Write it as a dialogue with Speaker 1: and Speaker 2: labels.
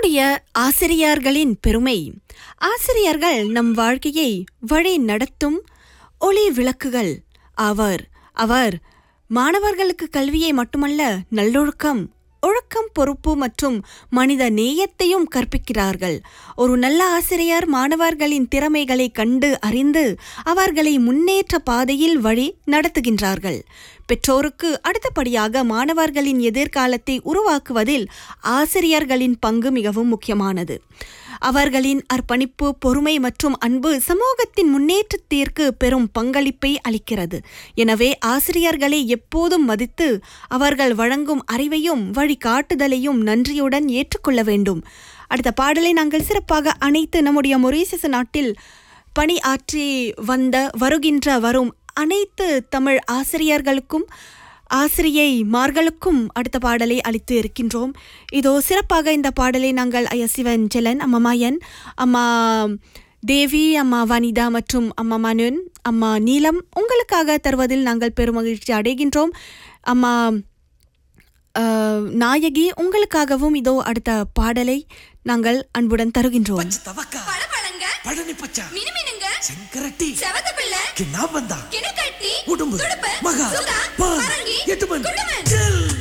Speaker 1: நம்முடைய ஆசிரியர்களின் பெருமை ஆசிரியர்கள் நம் வாழ்க்கையை வழி நடத்தும் ஒளி விளக்குகள் அவர் அவர் மாணவர்களுக்கு கல்வியை மட்டுமல்ல நல்லொழுக்கம் ஒழுக்கம் பொறுப்பு மற்றும் மனித நேயத்தையும் கற்பிக்கிறார்கள் ஒரு நல்ல ஆசிரியர் மாணவர்களின் திறமைகளை கண்டு அறிந்து அவர்களை முன்னேற்ற பாதையில் வழி நடத்துகின்றார்கள் பெற்றோருக்கு அடுத்தபடியாக மாணவர்களின் எதிர்காலத்தை உருவாக்குவதில் ஆசிரியர்களின் பங்கு மிகவும் முக்கியமானது அவர்களின் அர்ப்பணிப்பு பொறுமை மற்றும் அன்பு சமூகத்தின் முன்னேற்றத்திற்கு பெரும் பங்களிப்பை அளிக்கிறது எனவே ஆசிரியர்களை எப்போதும் மதித்து அவர்கள் வழங்கும் அறிவையும் வழிகாட்டுதலையும் நன்றியுடன் ஏற்றுக்கொள்ள வேண்டும் அடுத்த பாடலை நாங்கள் சிறப்பாக அனைத்து நம்முடைய மொரீசியஸ் நாட்டில் பணி ஆற்றி வந்த வருகின்ற வரும் அனைத்து தமிழ் ஆசிரியர்களுக்கும் ஆசிரியைமார்களுக்கும் அடுத்த பாடலை அளித்து இருக்கின்றோம் இதோ சிறப்பாக இந்த பாடலை நாங்கள் ஐயா சிவன் ஜெலன் அம்மா மாயன் அம்மா தேவி அம்மா வனிதா மற்றும் அம்மா மனுன் அம்மா நீலம் உங்களுக்காக தருவதில் நாங்கள் பெருமகிழ்ச்சி அடைகின்றோம் அம்மா அஹ், நாயகி உங்களுக்காகவும் இதோ அடுத்த பாடலை நாங்கள் அன்புடன் தருகின்றோம்
Speaker 2: பச்ச தவக்கா
Speaker 3: பழபழங்க
Speaker 2: பழனி பச்சா
Speaker 3: மினுமினுங்க
Speaker 2: செங்கரட்டி
Speaker 3: செவத்த பிள்ளை
Speaker 2: கிண்ணா வந்தா
Speaker 3: கிணக்கட்டி
Speaker 2: உடும்பு
Speaker 3: துடுப்பு
Speaker 2: மகா
Speaker 3: சுதா
Speaker 2: பால்
Speaker 3: பரங்கி
Speaker 2: எட்டுமன்
Speaker 3: குண்டுமன்
Speaker 2: ஜெல்